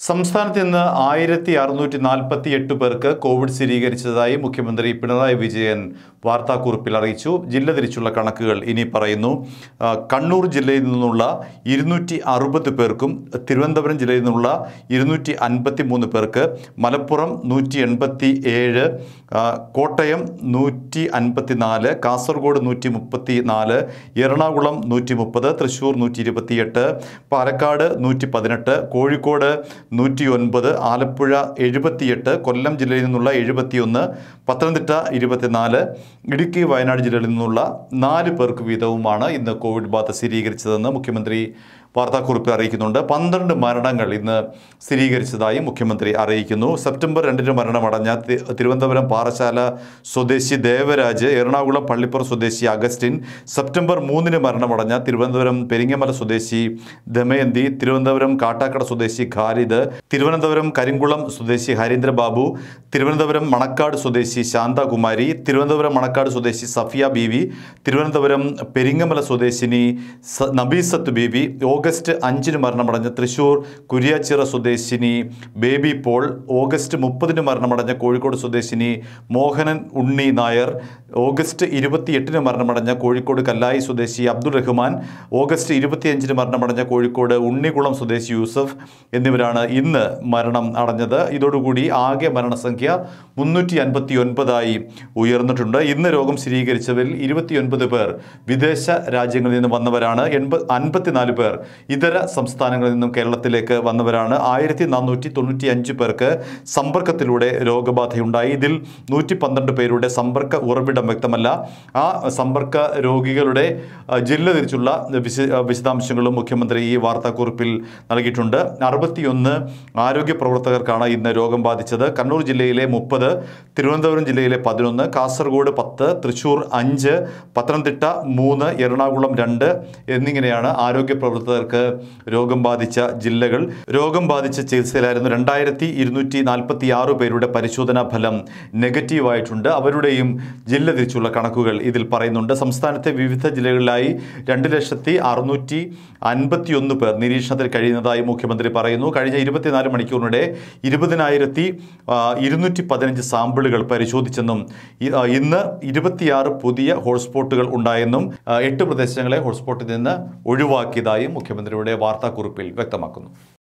സംസ്ഥാനത്ത് ഇന്ന് ആയിരത്തി അറുന്നൂറ്റി നാൽപ്പത്തി എട്ട് പേർക്ക് കോവിഡ് സ്ഥിരീകരിച്ചതായി മുഖ്യമന്ത്രി പിണറായി വിജയൻ വാർത്താക്കുറിപ്പിൽ അറിയിച്ചു ജില്ല തിരിച്ചുള്ള കണക്കുകൾ ഇനി പറയുന്നു ആ, കണ്ണൂർ ജില്ലയിൽ നിന്നുള്ള ഇരുന്നൂറ്റി അറുപത് പേർക്കും തിരുവനന്തപുരം ജില്ലയിൽ നിന്നുള്ള ഇരുന്നൂറ്റി അൻപത്തി മൂന്ന് പേർക്ക് മലപ്പുറം നൂറ്റി എൺപത്തി ഏഴ് കോട്ടയം നൂറ്റി അൻപത്തി നാല് കാസർഗോഡ് നൂറ്റി മുപ്പത്തി നാല് എറണാകുളം നൂറ്റി മുപ്പത് തൃശ്ശൂർ നൂറ്റി ഇരുപത്തിയെട്ട് പാലക്കാട് നൂറ്റി പതിനെട്ട് കോഴിക്കോട് നൂറ്റി ഒൻപത് ആലപ്പുഴ എഴുപത്തിയെട്ട് കൊല്ലം ജില്ലയിൽ നിന്നുള്ള എഴുപത്തിയൊന്ന് പത്തനംതിട്ട ഇരുപത്തിനാല് ഇടുക്കി വയനാട് ജില്ലകളിൽ നിന്നുള്ള നാല് പേർക്ക് വീതവുമാണ് ഇന്ന് കോവിഡ് ബാധ സ്ഥിരീകരിച്ചതെന്ന് മുഖ്യമന്ത്രി വാർത്താക്കുറിപ്പിൽ അറിയിക്കുന്നുണ്ട് പന്ത്രണ്ട് മരണങ്ങൾ ഇന്ന് സ്ഥിരീകരിച്ചതായി മുഖ്യമന്ത്രി അറിയിക്കുന്നു സെപ്റ്റംബർ രണ്ടിന് മരണമടഞ്ഞ തി- തിരുവനന്തപുരം പാറശാല സ്വദേശി ദേവരാജ് എറണാകുളം പള്ളിപ്പുറം സ്വദേശി അഗസ്റ്റിൻ സെപ്റ്റംബർ മൂന്നിന് മരണമടഞ്ഞ തിരുവനന്തപുരം പെരിങ്ങമല സ്വദേശി ദമയന്തി തിരുവനന്തപുരം കാട്ടാക്കട സ്വദേശി ഖാലിദ് തിരുവനന്തപുരം കരിങ്കുളം സ്വദേശി ഹരീന്ദ്രബാബു തിരുവനന്തപുരം മണക്കാട് സ്വദേശി ശാന്തകുമാരി തിരുവനന്തപുരം മണക്കാട് സ്വദേശി സഫിയ ബീവി തിരുവനന്തപുരം പെരിങ്ങമല സ്വദേശിനി സ- നബീസത്ത് ബീവി ഓഗസ്റ്റ് അഞ്ചിന് മരണമടഞ്ഞ തൃശൂർ കുരിയാച്ചിറ സ്വദേശിനി ബേബി പോൾ ഓഗസ്റ്റ് മുപ്പതിന് മരണമടഞ്ഞ കോഴിക്കോട് സ്വദേശിനി മോഹനൻ ഉണ്ണി നായർ ഓഗസ്റ്റ് ഇരുപത്തിയെട്ടിന് മരണമടഞ്ഞ കോഴിക്കോട് കല്ലായി സ്വദേശി അബ്ദുൾ റഹ്മാൻ ഓഗസ്റ്റ് ഇരുപത്തിയഞ്ചിന് മരണമടഞ്ഞ കോഴിക്കോട് ഉണ്ണികുളം സ്വദേശി യൂസഫ് എന്നിവരാണ് ഇന്ന് മരണം അടഞ്ഞത് ഇതോടുകൂടി ആകെ മരണസംഖ്യ മുന്നൂറ്റി അൻപത്തി ഒൻപതായി ഉയർന്നിട്ടുണ്ട് ഇന്ന് രോഗം സ്ഥിരീകരിച്ചവരിൽ ഇരുപത്തിയൊൻപത് പേർ വിദേശ രാജ്യങ്ങളിൽ നിന്ന് വന്നവരാണ് എൺപത് അൻപത്തിനാല് പേർ ഇതര സംസ്ഥാനങ്ങളിൽ നിന്നും കേരളത്തിലേക്ക് വന്നവരാണ് ആയിരത്തി നാനൂറ്റി തൊണ്ണൂറ്റി അഞ്ച് പേർക്ക് സമ്പർക്കത്തിലൂടെ രോഗബാധയുണ്ടായി ഇതിൽ നൂറ്റി പന്ത്രണ്ട് പേരുടെ സമ്പർക്ക ഉറവിടം വ്യക്തമല്ല ആ സമ്പർക്ക രോഗികളുടെ ആ, ജില്ല തിരിച്ചുള്ള വിശ വിശദാംശങ്ങളും മുഖ്യമന്ത്രി ഈ വാർത്താക്കുറിപ്പിൽ നൽകിയിട്ടുണ്ട് അറുപത്തിയൊന്ന് ആരോഗ്യ പ്രവർത്തകർക്കാണ് ഇന്ന് രോഗം ബാധിച്ചത് കണ്ണൂർ ജില്ലയിലെ മുപ്പത് തിരുവനന്തപുരം ജില്ലയിലെ പതിനൊന്ന് കാസർഗോഡ് പത്ത് തൃശൂർ അഞ്ച് പത്തനംതിട്ട മൂന്ന് എറണാകുളം രണ്ട് എന്നിങ്ങനെയാണ് ആരോഗ്യ പ്രവർത്തകർക്ക് രോഗം ബാധിച്ച ജില്ലകൾ രോഗം ബാധിച്ച ചികിത്സയിലായിരുന്നു രണ്ടായിരത്തി ഇരുന്നൂറ്റി നാൽപ്പത്തി ആറ് പേരുടെ പരിശോധനാ ഫലം നെഗറ്റീവായിട്ടുണ്ട് അവരുടെയും ജില്ല തിരിച്ചുള്ള കണക്കുകൾ ഇതിൽ പറയുന്നുണ്ട് സംസ്ഥാനത്തെ വിവിധ ജില്ലകളിലായി രണ്ട് ലക്ഷത്തി അറുന്നൂറ്റി അൻപത്തിയൊന്ന് പേർ നിരീക്ഷണത്തിൽ കഴിയുന്നതായി മുഖ്യമന്ത്രി പറയുന്നു കഴിഞ്ഞ ഇരുപത്തിനാല് മണിക്കൂറിനിടെ ഇരുപതിനായിരത്തി ഇരുന്നൂറ്റി പതിനഞ്ച് സാമ്പിളുകൾ പരിശോധിച്ചെന്നും ഇ- ആ, ഇന്ന് ഇരുപത്തിയാറ് പുതിയ ഹോട്ട്സ്പോട്ടുകൾ ഉണ്ടായെന്നും ആ, എട്ട് പ്രദേശങ്ങളെ ഹോട്ട്സ്പോട്ടിൽ നിന്ന് ഒഴിവാക്കിയതായും മുഖ്യമന്ത്രിയുടെ വാർത്താക്കുറിപ്പിൽ വ്യക്തമാക്കുന്നു